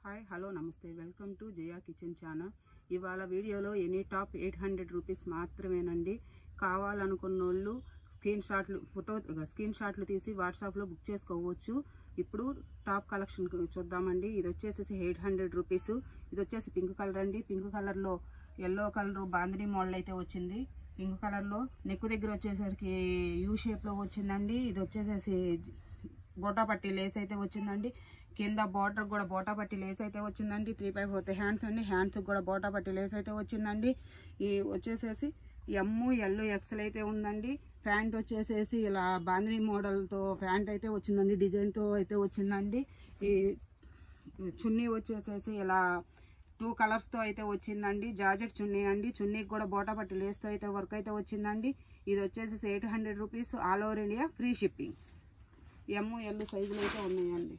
hi hello నమస్తే welcome to Jaya kitchen channel ఇవాళ వీడియోలో any top eight hundred rupees మాత్రమేనండి కావాలనుకున్న వాళ్ళు స్క్రీన్ షాట్లు ఫోటో స్క్రీన్ షాట్లు తీసి వాట్సాప్లో బుక్ చేసుకోవచ్చు ఇప్పుడు టాప్ కలెక్షన్ చూద్దామండి ఇది వచ్చేసి ఎయిట్ హండ్రెడ్ రూపీస్ ఇది వచ్చేసి పింక్ కలర్ అండి పింక్ కలర్లో ఎల్లో కలర్ బాందిని మోడల్ అయితే వచ్చింది పింక్ కలర్లో నెక్ దగ్గర వచ్చేసరికి యూ షేప్లో వచ్చిందండి ఇది వచ్చేసేసి బోటా పట్టి లేస్ అయితే వచ్చిందండి కింద బార్డర్ కూడా బోటా పట్టి లేస్ అయితే వచ్చిందండి త్రీ బై ఫోర్త్ హ్యాండ్స్ అండి హ్యాండ్స్ కూడా బోటా పట్టి లేస్ అయితే వచ్చిందండి ఈ వచ్చేసేసి ఎమ్ ఎల్ ఎక్సెల్ అయితే ఉందండి ప్యాంట్ వచ్చేసేసి ఇలా బాంద్రీ మోడల్తో ప్యాంట్ అయితే వచ్చిందండి డిజైన్తో అయితే వచ్చిందండి ఈ చున్నీ వచ్చేసేసి ఇలా టూ కలర్స్తో అయితే వచ్చిందండి జాకెట్ చున్నీ అండి చున్నీకి కూడా బోటా పట్టి లేస్తో అయితే వర్క్ అయితే వచ్చిందండి ఇది వచ్చేసి eight hundred rupees all over India free shipping M L సైజులు అయితే ఉన్నాయండి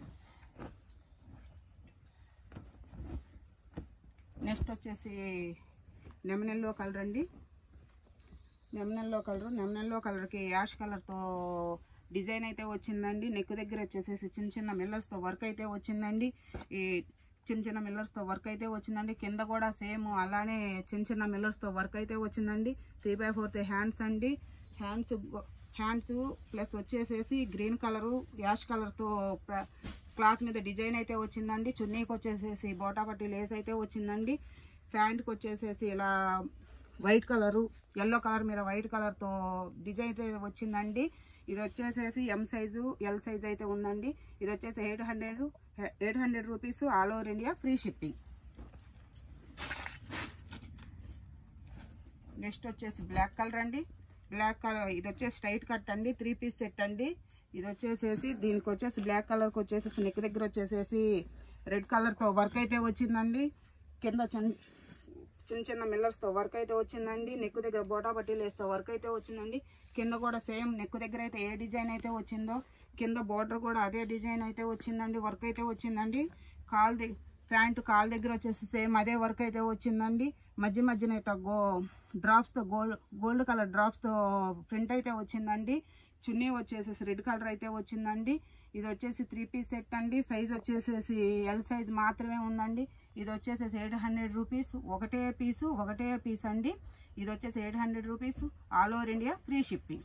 నెక్స్ట్ వచ్చేసి నెమనెల్లో కలర్ అండి నెమనెల్లో కలర్ నెమనెల్లో కలర్కి యాష్ కలర్తో డిజైన్ అయితే వచ్చిందండి నెక్ దగ్గర వచ్చేసేసి చిన్న చిన్న మిల్లర్స్తో వర్క్ అయితే వచ్చిందండి ఈ చిన్న చిన్న మిల్లర్స్తో వర్క్ అయితే వచ్చిందండి కింద కూడా సేమ్ అలానే చిన్న చిన్న మిల్లర్స్తో వర్క్ అయితే వచ్చిందండి త్రీ బై ఫోర్త్ హ్యాండ్స్ అండి హ్యాండ్స్ హ్యాండ్స్ ప్లస్ వచ్చేసేసి గ్రీన్ కలరు యాష్ కలర్తో క్లాత్ మీద డిజైన్ అయితే వచ్చిందండి చున్నీకి వచ్చేసేసి బోటా పట్టి లేస్ అయితే వచ్చిందండి ప్యాంట్కి వచ్చేసేసి ఇలా వైట్ కలరు ఎల్లో కలర్ మీద వైట్ కలర్తో డిజైన్ అయితే వచ్చిందండి ఇది వచ్చేసేసి ఎం సైజు ఎల్ సైజ్ అయితే ఉందండి ఇది వచ్చేసి eight hundred eight hundred rupees all over India free shipping next వచ్చేసి బ్లాక్ కలర్ అండి బ్లాక్ కలర్ ఇది వచ్చేసి స్ట్రైట్ కట్ అండి త్రీ పీస్ సెట్ అండి ఇది వచ్చేసేసి దీనికి వచ్చేసి బ్లాక్ కలర్కి వచ్చేసేసి నెక్ దగ్గర వచ్చేసేసి రెడ్ కలర్తో వర్క్ అయితే వచ్చిందండి కింద చిన్న చిన్న చిన్న మిల్లర్స్తో వర్క్ అయితే వచ్చిందండి నెక్ దగ్గర బోటా పట్టీలు వేస్తే వర్క్ అయితే వచ్చిందండి కింద కూడా సేమ్ నెక్ దగ్గర అయితే ఏ డిజైన్ అయితే వచ్చిందో కింద బార్డర్ కూడా అదే డిజైన్ అయితే వచ్చిందండి వర్క్ అయితే వచ్చిందండి కాల్ దగ్గర ప్యాంట్ కాల్ దగ్గర వచ్చేసి సేమ్ అదే వర్క్ అయితే వచ్చిందండి మధ్య మధ్యన ఇట్లా గో డ్రాప్స్తో గోల్డ్ గోల్డ్ కలర్ డ్రాప్స్తో ప్రింట్ అయితే వచ్చిందండి చున్నీ వచ్చేసేసి రెడ్ కలర్ అయితే వచ్చిందండి ఇది వచ్చేసి త్రీ పీస్ సెట్ అండి సైజ్ వచ్చేసేసి ఎల్ సైజ్ మాత్రమే ఉందండి ఇది వచ్చేసేసి ఎయిట్ హండ్రెడ్ రూపీస్ ఒకటే పీసు ఒకటే పీస్ అండి ఇది వచ్చేసి eight hundred rupees all over India free shipping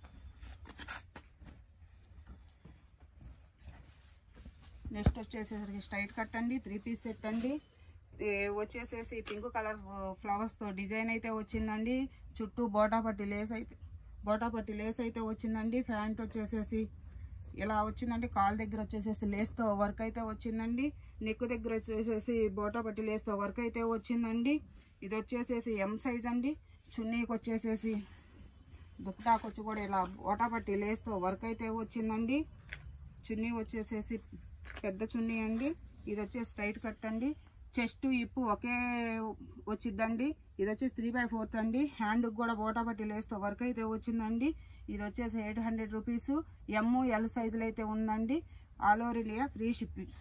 next వచ్చేసేసరికి స్ట్రైట్ కట్ అండి త్రీ పీస్ సెట్ అండి ఏ వచ్చేసేసి పింక్ కలర్ ఫ్లవర్స్తో డిజైన్ అయితే వచ్చిందండి చుట్టూ బోటా పట్టి లేస్ అయితే బోటా పట్టి లేస్ అయితే వచ్చిందండి ప్యాంట్ వచ్చేసేసి ఇలా వచ్చిందండి కాల్ దగ్గర వచ్చేసేసి లేస్తో వర్క్ అయితే వచ్చిందండి నెక్ దగ్గర వచ్చేసేసి బోటా పట్టి లేస్తో వర్క్ అయితే వచ్చిందండి ఇది వచ్చేసేసి ఎం సైజ్ అండి చున్నీకి వచ్చేసేసి దుప్పటాకు వచ్చి కూడా ఇలా బోటా పట్టి లేస్తో వర్క్ అయితే వచ్చిందండి చున్నీ వచ్చేసేసి పెద్ద చున్నీ అండి ఇది వచ్చేసి స్ట్రైట్ కట్ అండి చెస్ట్ ఇప్పు ఒకే వచ్చిద్దండి ఇది వచ్చేసి త్రీ బై ఫోర్త్ అండి హ్యాండ్కి కూడా బోటా పట్టి లేస్తో వర్క్ అయితే వచ్చిందండి ఇది వచ్చేసి eight hundred rupees M L సైజులు అయితే ఉందండి all over India free shipping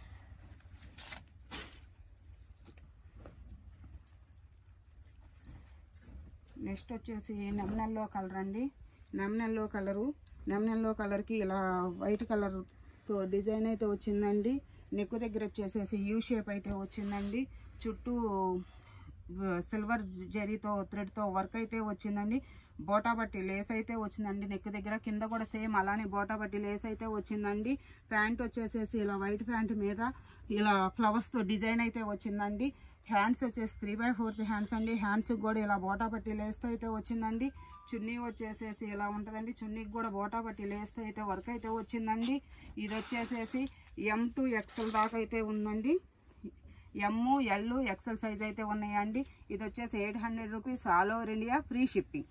next వచ్చేసి నెమ్నెల్లో కలర్ అండి నెమ్నెల్లో కలరు నెమ్నెల్లో కలర్కి ఇలా వైట్ కలర్తో డిజైన్ అయితే వచ్చిందండి నెక్ దగ్గర వచ్చేసేసి యూ షేప్ అయితే వచ్చిందండి చుట్టూ సిల్వర్ జరీతో థ్రెడ్తో వర్క్ అయితే వచ్చిందండి బోటా బట్టి లేస్ అయితే వచ్చిందండి నెక్ దగ్గర కింద కూడా సేమ్ అలానే బోటా బట్టి లేస్ అయితే వచ్చిందండి ప్యాంట్ వచ్చేసేసి ఇలా వైట్ ప్యాంట్ మీద ఇలా ఫ్లవర్స్తో డిజైన్ అయితే వచ్చిందండి హ్యాండ్స్ వచ్చేసి త్రీ బై ఫోర్త్ హ్యాండ్స్ అండి హ్యాండ్స్కి కూడా ఇలా బోటా పట్టి లేస్తో అయితే వచ్చిందండి చున్నీ వచ్చేసేసి ఇలా ఉంటుందండి చున్నీకి కూడా బోటా పట్టి లేస్తో అయితే వర్క్ అయితే వచ్చిందండి ఇది వచ్చేసేసి ఎం టు ఎక్సెల్ దాకా అయితే ఉందండి ఎమ్ ఎల్ ఎక్సెల్ సైజ్ అయితే ఉన్నాయండి ఇది వచ్చేసి eight hundred rupees all over India free shipping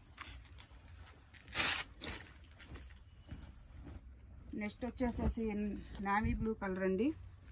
next వచ్చేసేసి నావీ బ్లూ కలర్ అండి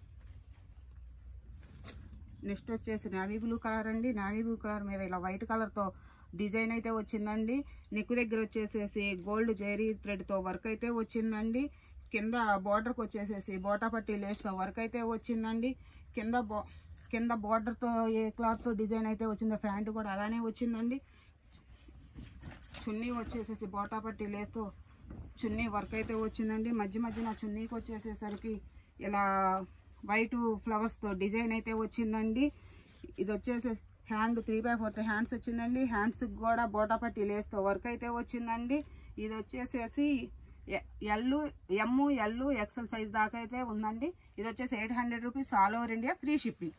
నెక్స్ట్ వచ్చేసి నావీ బ్లూ కలర్ అండి నావీ బ్లూ కలర్ మీద ఇలా వైట్ కలర్తో డిజైన్ అయితే వచ్చిందండి నెక్ దగ్గర వచ్చేసేసి గోల్డ్ జెరీ థ్రెడ్తో వర్క్ అయితే వచ్చిందండి కింద బార్డర్కి వచ్చేసేసి బోటా పట్టి లేస్తో వర్క్ అయితే వచ్చిందండి కింద బో కింద బార్డర్తో ఏ క్లాత్తో డిజైన్ అయితే వచ్చిందో ప్యాంట్ కూడా అలానే వచ్చిందండి చున్నీ వచ్చేసేసి బోటా పట్టి లేస్తో చున్నీ వర్క్ అయితే వచ్చిందండి మధ్య మధ్యన చున్నీకి వచ్చేసేసరికి ఇలా వైట్ ఫ్లవర్స్తో డిజైన్ అయితే వచ్చిందండి ఇది వచ్చేసి hand three by fourth hands వచ్చిందండి హ్యాండ్స్కి కూడా బోటాపట్టి లేస్తో వర్క్ అయితే వచ్చిందండి ఇది వచ్చేసేసి ఎల్లు ఎమ్ ఎల్లు ఎక్సెల్ సైజ్ దాకా అయితే ఉందండి ఇది వచ్చేసి eight hundred rupees all over India free shipping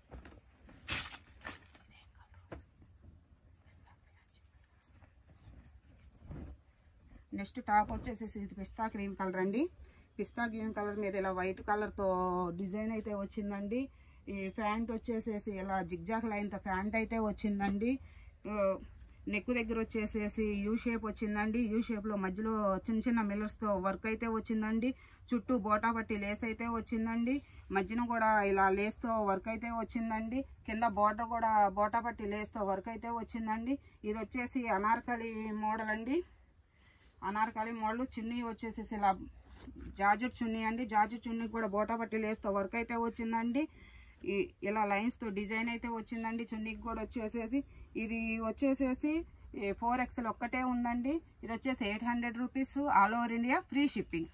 next top వచ్చేసి ఇది పిస్తా క్రీమ్ కలర్ అండి పిస్తా క్రీమ్ కలర్ మీద ఇలా వైట్ కలర్తో డిజైన్ అయితే వచ్చిందండి ఈ ప్యాంట్ వచ్చేసేసి ఇలా జిగ్జాక్ లైన్తో ప్యాంట్ అయితే వచ్చిందండి నెక్ దగ్గర వచ్చేసేసి యూ షేప్ వచ్చిందండి యూ షేప్లో మధ్యలో చిన్న చిన్న మిల్లర్స్తో వర్క్ అయితే వచ్చిందండి చుట్టూ బోటా పట్టి లేస్ అయితే వచ్చిందండి మధ్యన కూడా ఇలా లేస్తో వర్క్ అయితే వచ్చిందండి కింద బోర్డర్ కూడా బోటా పట్టి లేస్తో వర్క్ అయితే వచ్చిందండి ఇది వచ్చేసి అనార్కలి మోడల్ అండి అనార్కలి మోడల్ చున్నీ వచ్చేసేసి ఇలా జార్జెట్ చున్నీ అండి జార్జెట్ చున్నీ కూడా బోటా పట్టి లేస్తో వర్క్ అయితే వచ్చిందండి ఈ- ఇలా లైన్స్తో డిజైన్ అయితే వచ్చిందండి చున్నీకి కూడా వచ్చేసేసి ఇది వచ్చేసేసి ఫోర్ ఎక్స్ఎల్ ఒక్కటే ఉందండి ఇది వచ్చేసి eight hundred rupees all over India free shipping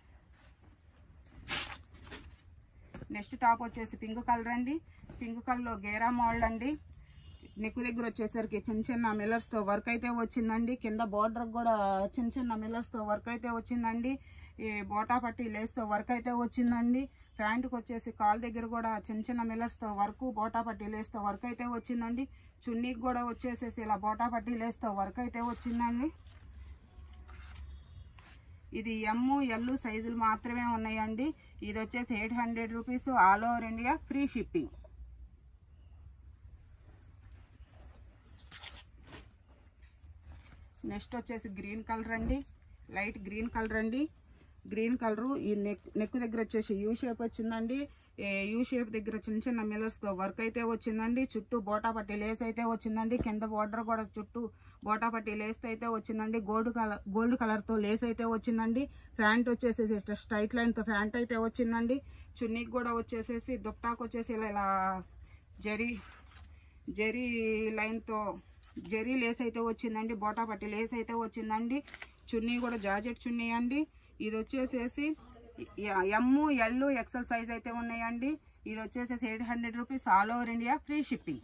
next top వచ్చేసి పింక్ కలర్ అండి పింక్ కలర్లో గేరా మోల్డ్ అండి నెక్ దగ్గర వచ్చేసరికి చిన్న చిన్న మిల్లర్స్తో వర్క్ అయితే వచ్చిందండి కింద బార్డర్ కూడా చిన్న చిన్న మిల్లర్స్తో వర్క్ అయితే వచ్చిందండి ఈ బోటా పట్టి లేస్తో వర్క్ అయితే వచ్చిందండి ప్యాంటుకి వచ్చేసి కాల్ దగ్గర కూడా చిన్న చిన్న మిల్లర్స్తో వర్క్ బోటా పట్టి లేస్తో వర్క్ అయితే వచ్చిందండి చున్నీకి కూడా వచ్చేసేసి ఇలా బోటా పట్టి లేస్తో వర్క్ అయితే వచ్చిందండి ఇది ఎమ్ ఎల్ సైజులు మాత్రమే ఉన్నాయండి ఇది వచ్చేసి eight hundred rupees all over India free shipping next వచ్చేసి గ్రీన్ కలర్ అండి లైట్ గ్రీన్ కలర్ అండి గ్రీన్ కలరు ఈ నెక్ నెక్ దగ్గర వచ్చేసి యూ షేప్ వచ్చిందండి యూ షేప్ దగ్గర చిన్న చిన్న మిల్లర్స్తో వర్క్ అయితే వచ్చిందండి చుట్టూ బోటా పట్టి లేస్ అయితే వచ్చిందండి కింద బార్డర్ కూడా చుట్టూ బోటా పట్టి లేస్ అయితే వచ్చిందండి గోల్డ్ కలర్ గోల్డ్ కలర్తో లేస్ అయితే వచ్చిందండి ప్యాంట్ వచ్చేసి స్ట్రైట్ లైన్తో ప్యాంట్ అయితే వచ్చిందండి చున్నీకి కూడా వచ్చేసేసి దుప్టాకు వచ్చేసి ఇలా ఇలా జరీ జరీ లైన్తో జరీ లేస్ అయితే వచ్చిందండి బోటా పట్టి లేస్ అయితే వచ్చిందండి చున్నీ కూడా జార్జెట్ చున్నీ అండి ఇది వచ్చేసేసి ఎమ్ ఎల్ ఎక్సెల్ సైజ్ అయితే ఉన్నాయండి ఇది వచ్చేసేసి eight hundred rupees all over India free shipping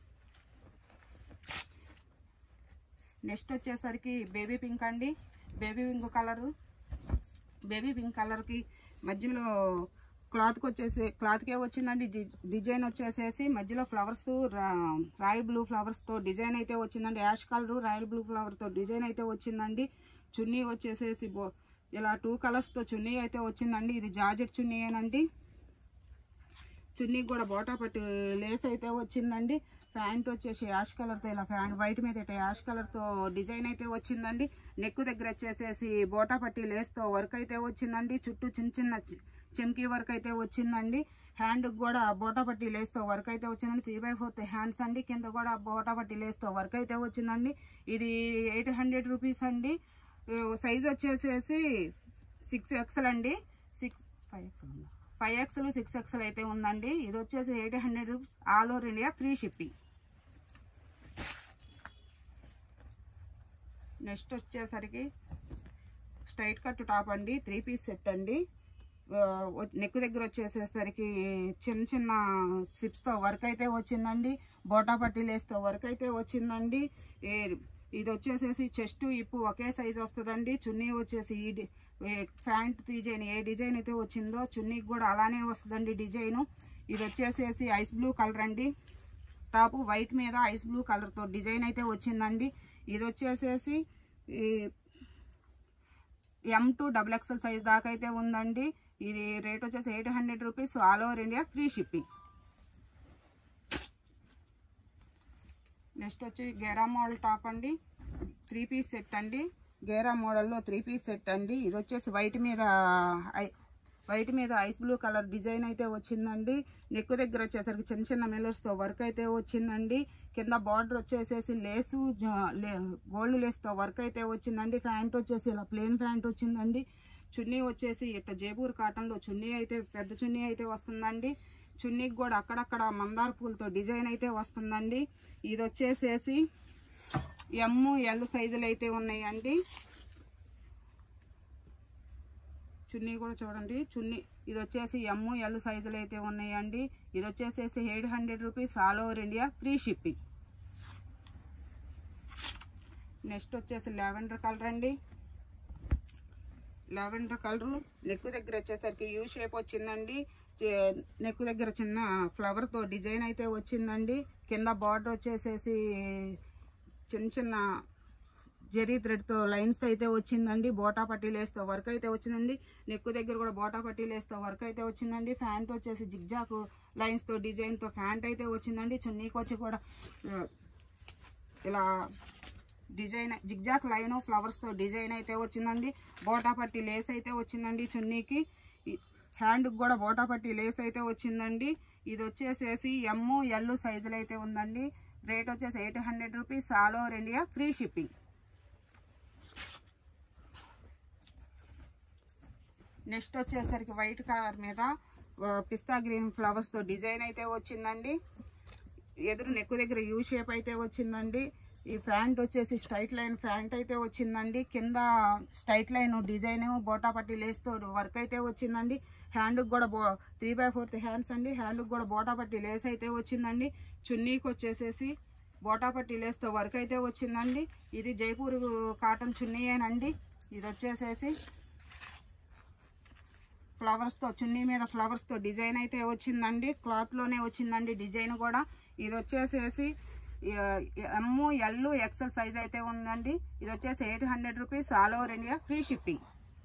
next వచ్చేసరికి బేబీ పింక్ అండి baby pink colour baby pink కలర్కి మధ్యలో క్లాత్కి వచ్చేసి క్లాత్కే వచ్చిందండి డి- డిజైన్ వచ్చేసేసి మధ్యలో ఫ్లవర్స్ రాయల్ బ్లూ ఫ్లవర్స్తో డిజైన్ అయితే వచ్చిందండి యాష్ కలర్ రాయల్ బ్లూ ఫ్లవర్తో డిజైన్ అయితే వచ్చిందండి చున్నీ వచ్చేసేసి బో ఇలా టూ కలర్స్తో చున్నీ అయితే వచ్చిందండి ఇది జార్జెట్ చున్నీ ఏనండి చున్నీకి కూడా బోటా పట్టి లేస్ అయితే వచ్చిందండి ప్యాంట్ వచ్చేసి యాష్ కలర్తో ఇలా ప్యాంట్ వైట్ మీద ఇట్లా యాష్ కలర్తో డిజైన్ అయితే వచ్చిందండి నెక్ దగ్గర వచ్చేసేసి బోటా పట్టి లేస్తో వర్క్ అయితే వచ్చిందండి చుట్టూ చిన్న చిన్న చి- చెమ్కీ వర్క్ అయితే వచ్చిందండి హ్యాండ్కి కూడా బోటా పట్టి లేస్తో వర్క్ అయితే వచ్చిందండి త్రీ బై ఫోర్త్ హ్యాండ్స్ అండి కింద కూడా బోటా పట్టి లేస్తో వర్క్ అయితే వచ్చిందండి ఇది ఎయిట్ హండ్రెడ్ రూపీస్ అండి సైజ్ వచ్చేసేసి సిక్స్ ఎక్స్ఎల్ అండి సిక్స్ ఫైవ్ ఎక్స్ఎల్ ఉందా ఫైవ్ ఎక్స్ఎల్ సిక్స్ ఎక్స్ఎల్ అయితే ఉందండి ఇది వచ్చేసి eight hundred rupees all over India free shipping next వచ్చేసరికి స్ట్రైట్ కట్ టాప్ అండి త్రీ పీస్ సెట్ అండి నెక్ దగ్గర వచ్చేసేసరికి చిన్న చిన్న సిప్స్తో వర్క్ అయితే వచ్చిందండి బోటా పట్టీలేస్తో వర్క్ అయితే వచ్చిందండి ఏ- ఇది వచ్చేసేసి చెస్ట్ ఇప్పు ఒకే సైజ్ వస్తుందండి చున్నీ వచ్చేసి ఈ డి- ఏ ప్యాంట్ డిజైన్ ఏ డిజైన్ అయితే వచ్చిందో చున్నీకి కూడా అలానే వస్తుందండి డిజైన్ ఇది వచ్చేసేసి ఐస్ బ్లూ కలర్ అండి టాప్ వైట్ మీద ఐస్ బ్లూ కలర్తో డిజైన్ అయితే వచ్చిందండి ఇది వచ్చేసేసి ఈ M two double XL size దాకా అయితే ఉందండి ఇది రేట్ వచ్చేసి eight hundred rupees all over India free shipping next వచ్చి గేరా మోడల్ టాప్ అండి త్రీ పీస్ సెట్ అండి గేరా మోడల్లో త్రీ పీస్ సెట్ అండి ఇది వచ్చేసి వైట్ మీద ఐ- వైట్ మీద ఐస్ బ్లూ కలర్ డిజైన్ అయితే వచ్చిందండి నెక్ దగ్గర వచ్చేసరికి చిన్న చిన్న మిల్లర్స్తో వర్క్ అయితే వచ్చిందండి కింద బార్డర్ వచ్చేసేసి లేసు జ- లే- గోల్డ్ లేస్తో వర్క్ అయితే వచ్చిందండి ప్యాంట్ వచ్చేసి ఇలా ప్లెయిన్ ప్యాంట్ వచ్చిందండి చున్నీ వచ్చేసి ఇట్లా జేబూర్ కాటన్లో చున్నీ అయితే పెద్ద చున్నీ అయితే వస్తుందండి చున్నీకి కూడా అక్కడక్కడ మందార పూలతో డిజైన్ అయితే వస్తుందండి ఇది వచ్చేసేసి ఎమ్ ఎల్ సైజులు అయితే ఉన్నాయండి చున్నీ కూడా చూడండి చున్నీ ఇది వచ్చేసి ఎమ్ ఎల్ సైజులు అయితే ఉన్నాయండి ఇది వచ్చేసేసి eight hundred rupees all over India free shipping next వచ్చేసి లావెండర్ కలర్ అండి లావెండర్ కలర్ నెక్ దగ్గర వచ్చేసరికి యూ షేప్ వచ్చిందండి నెక్ దగ్గర చిన్న ఫ్లవర్తో డిజైన్ అయితే వచ్చిందండి కింద బార్డర్ వచ్చేసేసి చిన్న చిన్న జెరీ థ్రెడ్తో లైన్స్ అయితే వచ్చిందండి బోటా పట్టీ లేస్తో వర్క్ అయితే వచ్చిందండి నెక్ దగ్గర కూడా బోటా పట్టీ లేస్తో వర్క్ అయితే వచ్చిందండి ఫ్యాంట్ వచ్చేసి జిగ్జాక్ లైన్స్తో డిజైన్తో ఫ్యాంట్ అయితే వచ్చిందండి చున్నీకి వచ్చి కూడా ఆ, ఇలా డిజైన్ జిగ్జాక్ లైన్ ఫ్లవర్స్తో డిజైన్ అయితే వచ్చిందండి బోటా పట్టి లేస్ అయితే వచ్చిందండి చున్నీకి హ్యాండ్కి కూడా బోటా పట్టి లేస్ అయితే వచ్చిందండి ఇది వచ్చేసేసి ఎమ్ ఎల్ సైజులు అయితే ఉందండి రేట్ వచ్చేసి eight hundred rupees all over India free shipping next వచ్చేసరికి వైట్ కలర్ మీద ఆ, పిస్తా గ్రీన్ ఫ్లవర్స్తో డిజైన్ అయితే వచ్చిందండి ఎదురు నెక్ దగ్గర యూ షేప్ అయితే వచ్చిందండి ఈ ఫ్యాంట్ వచ్చేసి స్ట్రైట్ లైన్ ఫ్యాంట్ అయితే వచ్చిందండి కింద స్ట్రైట్ లైన్ డిజైన్ బోటా పట్టి లేస్తో వర్క్ అయితే వచ్చిందండి హ్యాండ్కి కూడా బో త్రీ బై ఫోర్త్ హ్యాండ్స్ అండి హ్యాండ్కి కూడా బోటా పట్టి లేస్ అయితే వచ్చిందండి చున్నీకి వచ్చేసేసి బోటా పట్టి లేస్తో వర్క్ అయితే వచ్చిందండి ఇది జైపూర్ కాటన్ చున్నీయేనండి ఇది వచ్చేసేసి ఫ్లవర్స్తో చున్నీ మీద ఫ్లవర్స్తో డిజైన్ అయితే వచ్చిందండి క్లాత్లోనే వచ్చిందండి డిజైన్ కూడా ఇది వచ్చేసేసి ఎమ్ ఎల్ ఎక్సెల్ సైజ్ అయితే ఉందండి ఇది వచ్చేసి eight hundred rupees all over India free shipping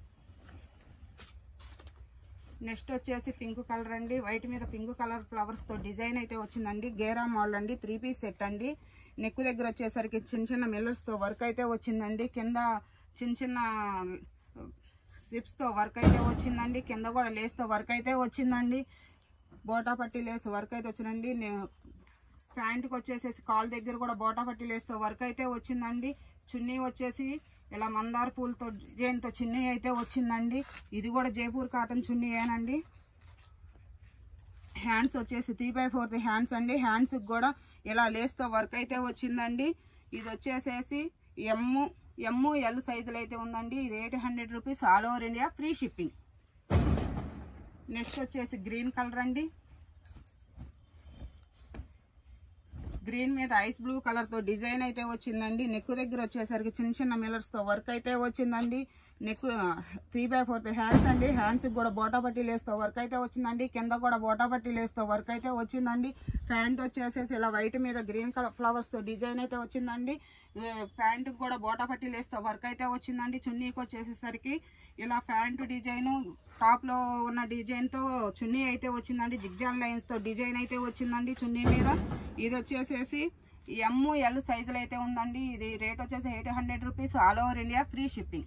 next వచ్చేసి పింక్ కలర్ అండి వైట్ మీద పింక్ కలర్ ఫ్లవర్స్తో డిజైన్ అయితే వచ్చిందండి గేరా మాల్ అండి త్రీ పీస్ సెట్ అండి నెక్ దగ్గర వచ్చేసరికి చిన్న చిన్న మిల్లర్స్తో వర్క్ అయితే వచ్చిందండి కింద చిన్న చిన్న స్లిప్స్తో వర్క్ అయితే వచ్చిందండి కింద కూడా లేస్తో వర్క్ అయితే వచ్చిందండి బోటా పట్టి లేస్ వర్క్ అయితే వచ్చిందండి నే- ప్యాంట్కి వచ్చేసేసి కాల్ దగ్గర కూడా బోటా పట్టి లేస్తో వర్క్ అయితే వచ్చిందండి చున్నీ వచ్చేసి ఇలా మందార పూలతో డిజైన్తో చున్నీ అయితే వచ్చిందండి ఇది కూడా జైపూర్ కాటన్ చున్నీ ఏనండి హ్యాండ్స్ వచ్చేసి త్రీ బై ఫోర్త్ హ్యాండ్స్ అండి హ్యాండ్స్కి కూడా ఇలా లేస్తో వర్క్ అయితే వచ్చిందండి ఇది వచ్చేసేసి ఎమ్ము ఎమ్ము ఎల్ సైజులు అయితే ఉందండి ఇది eight hundred rupees all over India free shipping next వచ్చేసి గ్రీన్ కలర్ అండి గ్రీన్ మీద ఐస్ బ్లూ కలర్ తో డిజైన్ అయితే వచ్చిందండి నెక్ దగ్గర వచ్చేసరికి చిన్న చిన్న మిల్లర్స్ తో వర్క్ అయితే వచ్చిందండి neck three by fourth hands అండి హ్యాండ్స్ కూడా బోటా పట్టి లేస్తో వర్క్ అయితే వచ్చిందండి కింద కూడా బోటా పట్టి లేస్తో వర్క్ అయితే వచ్చిందండి ప్యాంట్ వచ్చేసేసి ఇలా వైట్ మీద గ్రీన్ కలర్ ఫ్లవర్స్ తో డిజైన్ అయితే వచ్చిందండి ప్యాంట్ కూడా బోటా పట్టి లేస్తో వర్క్ అయితే వచ్చిందండి చున్నీకి వచ్చేసేసరికి ఇలా ప్యాంట్ డిజైన్ టాప్ లో ఉన్న డిజైన్ తో చున్నీ అయితే వచ్చిందండి జిగ్జాన్ లైన్స్ తో డిజైన్ అయితే వచ్చిందండి చున్నీ మీద ఇది వచ్చేసేసి ఎమ్ ఎల్ సైజులు అయితే ఉందండి ఇది రేట్ వచ్చేసి eight hundred rupees all over India free shipping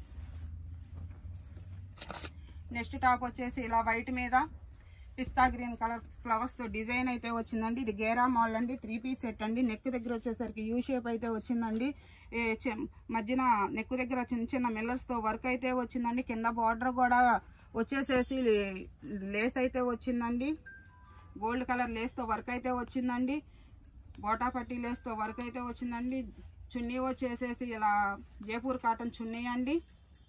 next top వచ్చేసి ఇలా వైట్ మీద పిస్తా గ్రీన్ కలర్ ఫ్లవర్స్ తో డిజైన్ అయితే వచ్చిందండి ఇది గేరా మాల్ అండి త్రీ పీస్ సెట్ అండి నెక్ దగ్గర వచ్చేసరికి యూ షేప్ అయితే వచ్చిందండి ఏ చె- మధ్యన నెక్ దగ్గర చిన్న చిన్న మిల్లర్స్ తో వర్క్ అయితే వచ్చిందండి కింద బార్డర్ కూడా వచ్చేసేసి లేస్ అయితే వచ్చిందండి గోల్డ్ కలర్ లేస్తో వర్క్ అయితే వచ్చిందండి బోటా పట్టి లేస్తో వర్క్ అయితే వచ్చిందండి చున్నీ వచ్చేసేసి ఇలా జైపూర్ కాటన్ చున్నీ అండి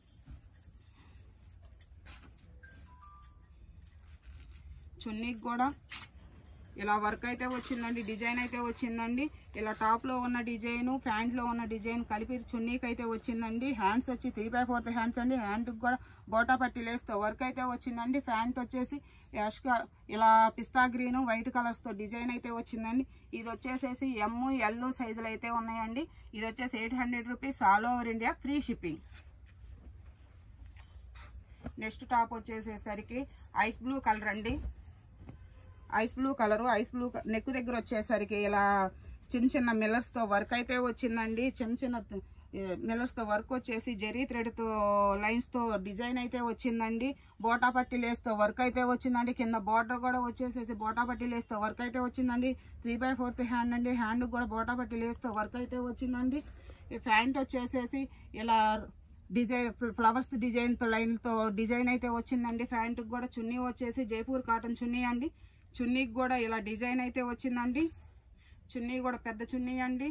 చున్నీకి కూడా ఇలా వర్క్ అయితే వచ్చిందండి డిజైన్ అయితే వచ్చిందండి ఇలా టాప్ లో ఉన్న డిజైన్ ప్యాంట్ లో ఉన్న డిజైన్ కలిపి చున్నీకి అయితే వచ్చిందండి హ్యాండ్స్ వచ్చి త్రీ బై ఫోర్త్ హ్యాండ్స్ అండి హ్యాండ్ కి కూడా బోటా పట్టి లేస్తో వర్క్ అయితే వచ్చిందండి ప్యాంట్ వచ్చేసి యాష్ క- ఇలా పిస్తా గ్రీన్ వైట్ కలర్స్ తో డిజైన్ అయితే వచ్చిందండి ఇది వచ్చేసేసి ఎమ్ ఎల్ సైజులు అయితే ఉన్నాయండి ఇది వచ్చేసి eight hundred rupees all over India free shipping next top వచ్చేసేసరికి ఐస్ బ్లూ కలర్ అండి ice blue colour ice blue neck దగ్గర వచ్చేసరికి ఇలా చిన్న చిన్న మిల్లర్స్ తో వర్క్ అయితే వచ్చిందండి చిన్న చిన్న మిల్లర్స్ తో వర్క్ వచ్చేసి జరీ థ్రెడ్ తో లైన్స్ తో డిజైన్ అయితే వచ్చిందండి బోటా పట్టి లేస్తో వర్క్ అయితే వచ్చిందండి కింద బార్డర్ కూడా వచ్చేసేసి బోటా పట్టి లేస్తో వర్క్ అయితే వచ్చిందండి త్రీ బై ఫోర్త్ హ్యాండ్ అండి హ్యాండ్ కూడా బోటా పట్టి లేస్తో వర్క్ అయితే వచ్చిందండి ఈ ప్యాంట్ వచ్చేసేసి ఇలా డిజైన్ ఫ్లవర్స్ డిజైన్ తో లైన్ తో డిజైన్ అయితే వచ్చిందండి ప్యాంట్ కూడా చున్నీ వచ్చేసి జైపూర్ కాటన్ చున్నీ అండి చున్నీకి కూడా ఇలా డిజైన్ అయితే వచ్చిందండి చున్నీ కూడా పెద్ద చున్నీ అండి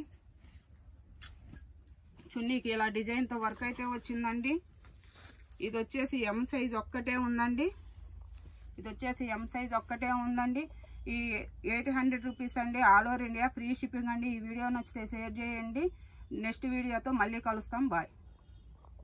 చున్నీకి ఇలా డిజైన్ తో వర్క్ అయితే వచ్చిందండి ఇది వచ్చేసి ఎం సైజ్ ఒక్కటే ఉందండి ఇది వచ్చేసి ఎం సైజ్ ఒక్కటే ఉందండి ఈ ఎయిట్ హండ్రెడ్ రూపీస్ అండి all over India free shipping అండి ఈ వీడియో నచ్చితే షేర్ చేయండి నెక్స్ట్ వీడియోతో మళ్ళీ కలుస్తాం బాయ్